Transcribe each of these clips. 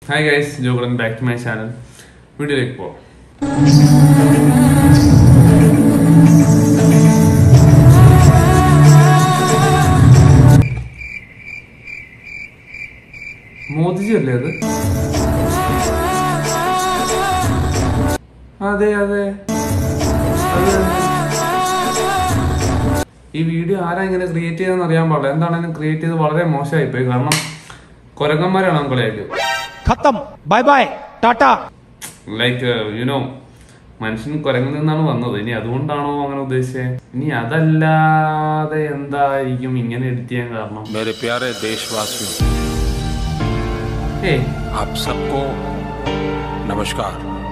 Hi guys ജോഗുടൻ back to my channel വീഡിയോയിലേക്ക് പോവാം മോദിജി അല്ലേ അത് അതെ അതെ അത് തന്നെ. ഈ വീഡിയോ ആരാ ഇങ്ങനെ ക്രിയേറ്റ് ചെയ്തെന്ന് അറിയാൻ പാടില്ല എന്താണെങ്കിലും ക്രിയേറ്റ് ചെയ്ത് വളരെ മോശമായി പോയി കാരണം കൊരങ്ങന്മാരാണ് നമ്മളെയൊക്കെ खत्म bye bye tata like you know മനുഷ്യൻ കുരങ്ങിൽ നിന്നാണ് വന്നത് ഇനി അതുകൊണ്ടാണോ അങ്ങനെ ഉദ്ദേശിച്ചത് ഇനി അതല്ലാതെ എന്തായിരിക്കും ഇങ്ങനെ എഡിറ്റ് ചെയ്യാൻ കാരണം मेरे प्यारे देशवासियों ഏയ് आप सबको नमस्कार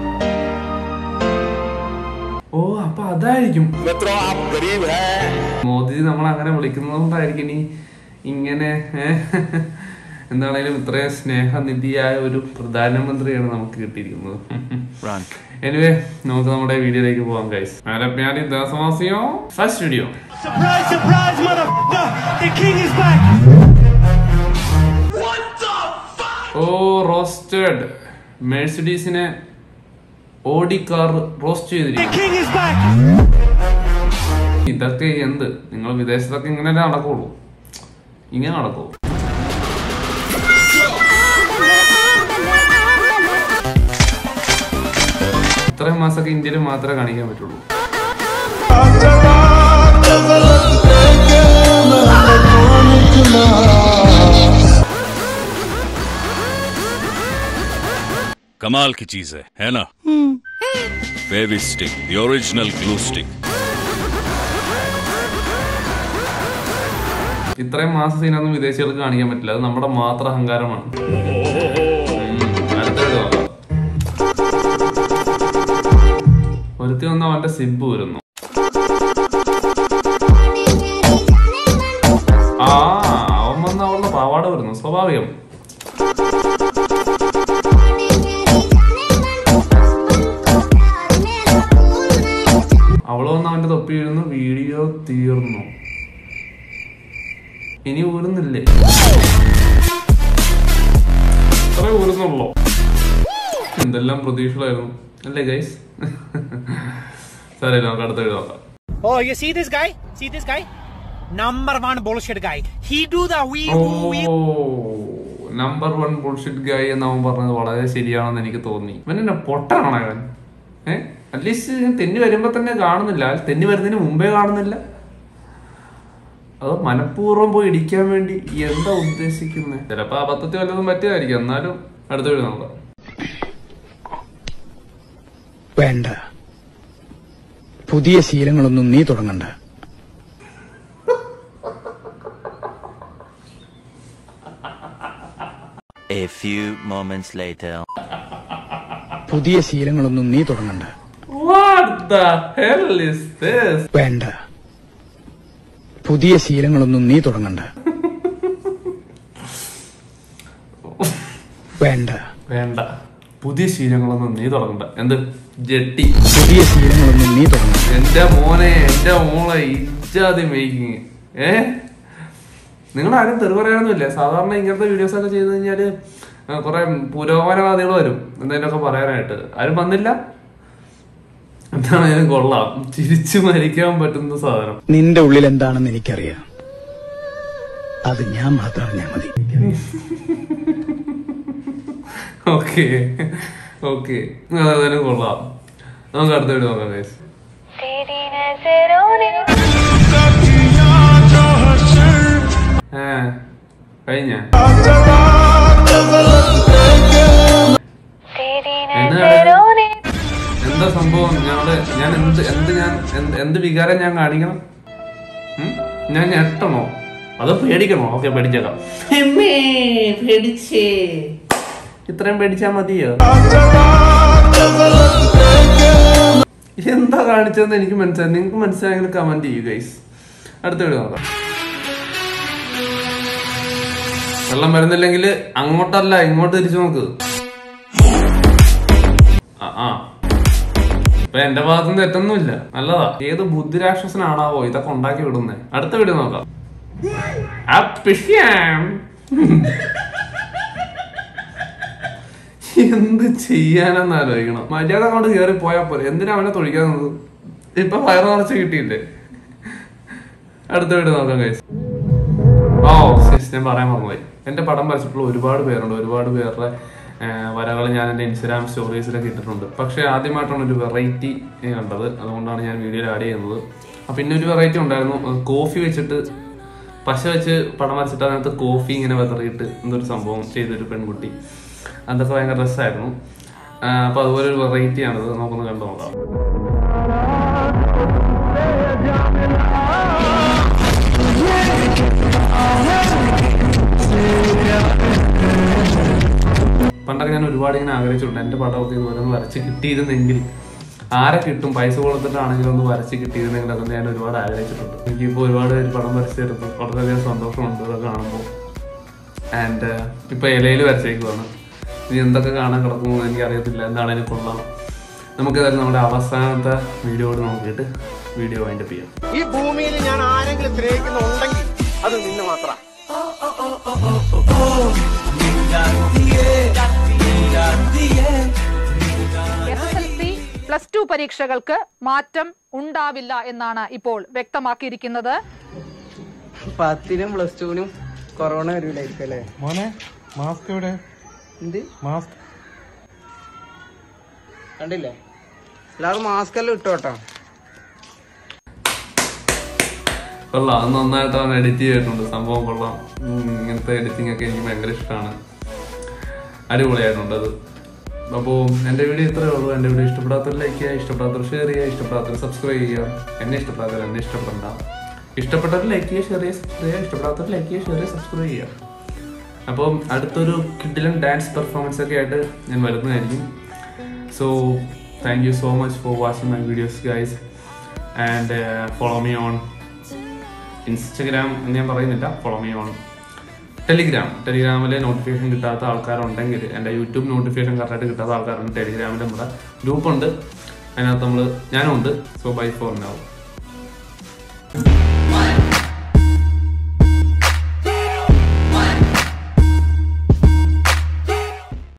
ഓ അപ്പൊ അതായിരിക്കും मित्रों आप गरीब हैं മോദിജി നമ്മൾ അങ്ങനെ വിളിക്കുന്നത് കൊണ്ടായിരിക്കും ഇനി ഇങ്ങനെ ഏഹ്, എന്താണേലും ഇത്രയും സ്നേഹനിധിയായ ഒരു പ്രധാനമന്ത്രിയാണ് നമുക്ക് കിട്ടിയിരിക്കുന്നത് എനിവേ നമുക്ക് നമ്മുടെ വീഡിയോയിലേക്ക് പോകാം ഗൈസ് മേരെ പ്യാരി ദാസവാസിയോ first video surprise surprise motherfucker the king is back ഓ റോസ്റ്റഡ് മെഴ്സിഡീസിനെ ഓടി കാർ റോസ്റ്റ് the ചെയ്തിരിക്കും king is back ഇതൊക്കെ എന്ത് നിങ്ങൾ വിദേശത്തൊക്കെ ഇങ്ങനെ നടക്കുള്ളൂ ഇങ്ങനെ നടക്കൂ ഇത്രയും മാസമൊക്കെ ഇന്ത്യയിൽ മാത്രമേ കാണിക്കാൻ പറ്റുള്ളൂ कमाल की चीज है है ना Fevistick the original glue stick ഇത്രയും മാസം സീനൊന്നും വിദേശികൾക്ക് കാണിക്കാൻ പറ്റില്ല അത് നമ്മുടെ മാത്രം അഹങ്കാരമാണ് ഉം, അടുത്ത video നോക്കാം. ഒരുത്തി വന്ന അവന്റെ സിബ് വരുന്നു ആ അവൻ വന്ന അവളുടെ പാവാട വരുന്നു സ്വാഭാവികം അവള് വന്ന് അവന്റെ തൊപ്പി വീഴുന്നു വീഡിയോ തീർന്നു ഇനി ഊരുന്നില്ലേ അത്രേ ഊരുന്നുള്ളോ എന്തെല്ലാം പ്രതീക്ഷകളായിരുന്നു അല്ലേ ഗൈസ് സാറേ നമുക്ക് അടുത്ത വീട് നോക്കാം oh you see this guy see this guy number one bullshit guy he do the we ഓ who we number one bullshit guy എന്ന് അവൻ പറഞ്ഞത് വളരെ ശരിയാണെന്ന് എനിക്ക് തോന്നി ഇവൻ എന്നെ പൊട്ടാണോ ഇവൻ ഏ അറ്റ്ലീസ്റ്റ് ഞാൻ തെന്നി വരുമ്പോ തന്നെ കാണുന്നില്ല അയാൾ തെന്നി വരുന്നതിന് മുമ്പേ കാണുന്നില്ല അത് മനഃപൂർവ്വം പോയി ഇടിക്കാൻ വേണ്ടി എന്താ ഉദ്ദേശിക്കുന്നത് ചിലപ്പോ അബദ്ധത്തിൽ വല്ലതും പറ്റിയതായിരിക്കും എന്നാലും അടുത്ത വീട് നോക്കാം വേണ്ട പുതിയ ശീലങ്ങളൊന്നും നീ തുടങ്ങണ്ട A few moments later. പുതിയ ശീലങ്ങളൊന്നും നീ തുടങ്ങണ്ട What the hell is this? വേണ്ട പുതിയ ശീലങ്ങളൊന്നും നീ തുടങ്ങണ്ട വേണ്ട വേണ്ട പുതിയ ശീലങ്ങളൊന്നും നീ തുടങ്ങണ്ട എന്ത് ജെട്ടി പുതിയ ശീലങ്ങളൊന്നും നീ തുടങ്ങണ്ട എന്റെ മോനെ എന്റെ മോളെ ഇജാതി മേക്കിങ് ഏ നിങ്ങൾ ആരും തെറി പറയാനൊന്നുമില്ല സാധാരണ ഇങ്ങനത്തെ വീഡിയോസ് ഒക്കെ ചെയ്ത് കഴിഞ്ഞാല് ആ, കുറെ പുരോഗമനവാദികൾ വരും എന്തെങ്കിലുമൊക്കെ പറയാനായിട്ട് ആരും വന്നില്ല എന്താണേലും കൊള്ളാം ചിരിച്ചു മരിക്കാൻ പറ്റുന്ന സാധനം നിന്റെ ഉള്ളിൽ എന്താണെന്ന് എനിക്കറിയാം അത് ഞാൻ മാത്രം അറിഞ്ഞാൽ മതി ഓക്കെ ഓക്കെ അതായാലും കൊള്ളാം നമുക്ക് അടുത്ത വീഡിയോ നോക്കാം guys. तेरी नजरों ने ഏ കഴിഞ്ഞ तेरी എന്നാ? नजरों ने എന്താ സംഭവം ഞങ്ങള് ഞാൻ എന്ത് എന്ത് ഞാൻ എന്ത് എന്ത് വികാരം ഞാൻ കാണിക്കണം ഉം? ഞാൻ ഞെട്ടണോ അത് പേടിക്കണോ ഓക്കെ പേടിച്ചേക്കാം എമ്മേ, പേടിച്ചേ ഇത്രയും പേടിച്ചാ മതിയോ എന്താ കാണിച്ചതെന്ന് എനിക്ക് മനസ്സിലായി നിങ്ങൾക്ക് മനസ്സിലായെങ്കിൽ കമന്റ് ചെയ്യൂ ഗൈസ് അടുത്ത വീഡിയോ നോക്കാം വെള്ളം വരുന്നില്ലെങ്കിൽ അങ്ങോട്ടല്ല ഇങ്ങോട്ട് തിരിച്ചു നോക്ക് ആ ആ ഇപ്പൊ എന്റെ ഭാഗത്തുനിന്ന് തെറ്റൊന്നുമില്ല നല്ലതാ ഏത് ബുദ്ധിരാക്ഷസനാണാവോ ഇതൊക്കെ ഉണ്ടാക്കി വിടുന്നേ അടുത്ത വീഡിയോ നോക്കാം അപ്പിഷ്യാം എന്ത് ചെയ്യാനെന്ന് ആലോചിക്കണം മര്യാദ കൊണ്ട് കയറി പോയാൽ പോലെ എന്തിനാ അവനെ തൊഴിക്കാൻ ഇപ്പൊ വയറ് നിറച്ച് കിട്ടിയില്ലേ അടുത്ത വീട് നോക്കാം കഴിച്ചു ഓ സിസ് ഞാൻ പറയാൻ മറന്നുപോയി എന്റെ പടം വരച്ചിട്ടുള്ള ഒരുപാട് പേരുണ്ട് ഒരുപാട് പേരുടെ വരകൾ ഞാൻ എന്റെ ഇൻസ്റ്റാഗ്രാം സ്റ്റോറീസിലൊക്കെ ഇട്ടിട്ടുണ്ട് പക്ഷെ ആദ്യമായിട്ടാണ് ഒരു വെറൈറ്റി കണ്ടത് അതുകൊണ്ടാണ് ഞാൻ വീഡിയോയിൽ ആഡ് ചെയ്യുന്നത് അപ്പൊ പിന്നെ ഒരു വെറൈറ്റി ഉണ്ടായിരുന്നു അത് കോഫി വെച്ചിട്ട് പശ വെച്ച് പടം വരച്ചിട്ട് അതിനകത്ത് കോഫി ഇങ്ങനെ വെതറിയിട്ട് എന്തൊരു സംഭവം ചെയ്തൊരു പെൺകുട്ടി അതൊക്കെ ഭയങ്കര രസമായിരുന്നു അപ്പൊ അതുപോലെ ഒരു വെറൈറ്റി ആണിത് നമുക്കൊന്ന് കണ്ടു നോക്കാം പണ്ടൊക്കെ ഞാൻ ഒരുപാട് ഇങ്ങനെ ആഗ്രഹിച്ചിട്ടുണ്ട് എന്റെ പടമൊക്കെ ഇതുപോലെ ഒന്ന് വരച്ച് കിട്ടിയിരുന്നെങ്കിൽ ആരെ കിട്ടും പൈസ കൊടുത്തിട്ടാണെങ്കിലും ഒന്ന് വരച്ച് കിട്ടിയിരുന്നെങ്കിൽ അതൊന്ന് ഞാൻ ഒരുപാട് ആഗ്രഹിച്ചിട്ടുണ്ട് എനിക്കിപ്പോൾ ഒരുപാട് പേര് പടം വരച്ച് തരുന്നു വളരെയധികം സന്തോഷമുണ്ട് ഇതൊക്കെ കാണുമ്പോൾ ആൻഡ് ഇപ്പൊ ഇലയിൽ വരച്ചേക്കുവാണ് ഇനി എന്തൊക്കെ കാണാൻ കിടക്കുമോ എന്ന് എനിക്കറിയത്തില്ല എന്താണേലും കൊള്ളാം നമുക്ക് ഏതായാലും നമ്മുടെ അവസാനത്തെ വീഡിയോയോട് നോക്കിയിട്ട് വീഡിയോ വൈൻഡപ്പ് ചെയ്യാം ഈ ഭൂമിയിൽ ഞാൻ ആരെങ്കിലും സ്നേഹിക്കുന്നുണ്ടെങ്കിൽ അത് നിന്നെ മാത്രം S S L C plus two പരീക്ഷകൾക്ക് മാറ്റം ഉണ്ടാവില്ല എന്നാണ് ഇപ്പോൾ വ്യക്തമാക്കിയിരിക്കുന്നത് പത്തിനും പ്ലസ് ടുവിനും കൊറോണ വരൂലായിരിക്കും അല്ലേ മോനെ മാസ്ക് എവിടെ എന്ത് മാസ്ക് കണ്ടില്ലേ എല്ലാവരും മാസ്ക് എല്ലാം ഇട്ടോ കേട്ടോ കൊള്ളാം അത് നന്നായിട്ട് അവൻ എഡിറ്റ് ചെയ്തിട്ടുണ്ട് സംഭവം കൊള്ളാം ഉം, ഇങ്ങനത്തെ എഡിറ്റിംഗ് ഒക്കെ എനിക്ക് ഭയങ്കര ഇഷ്ടമാണ് അടിപൊളിയായിട്ടുണ്ട് അത് അപ്പോൾ എൻ്റെ വീഡിയോ ഇത്രയേ ഉള്ളൂ എൻ്റെ വീഡിയോ ഇഷ്ടപ്പെടാത്തവർ ലൈക്ക് ചെയ്യുക ഇഷ്ടപ്പെടാത്തവർ ഷെയർ ചെയ്യുക ഇഷ്ടപ്പെടാത്തവർ സബ്സ്ക്രൈബ് ചെയ്യുക എന്നെ ഇഷ്ടപ്പെടാത്തവർ എന്നെ ഇഷ്ടപ്പെടണ്ട ഇഷ്ടപ്പെട്ടവർ ലൈക്ക് ചെയ്യുക ഷെയർ ചെയ്യുക സബ്സ്ക്രൈബ് ചെയ്യുക ഇഷ്ടപ്പെടാത്തവർ ലൈക്ക് ചെയ്യുക ഷെയർ ചെയ്യുക സബ്സ്ക്രൈബ് ചെയ്യുക അപ്പം അടുത്തൊരു കിഡിലൻ ഡാൻസ് പെർഫോമൻസ് ഒക്കെ ആയിട്ട് ഞാൻ വരുന്നതായിരിക്കും so thank you so much for watching my videos guys and follow me on Instagram എന്ന് ഞാൻ പറയുന്നില്ല ഫോളോ മീ ഓൺ ടെലിഗ്രാം ടെലിഗ്രാമിലെ നോട്ടിഫിക്കേഷൻ കിട്ടാത്ത ആൾക്കാരുണ്ടെങ്കിൽ എൻ്റെ യൂട്യൂബ് നോട്ടിഫിക്കേഷൻ കറക്റ്റായിട്ട് കിട്ടാത്ത ആൾക്കാരുണ്ട് ടെലിഗ്രാമിൽ നമ്മുടെ ഗ്രൂപ്പുണ്ട് അതിനകത്ത് നമ്മൾ ഞാനും ഉണ്ട് സോ ബൈ ഫോർ നാവും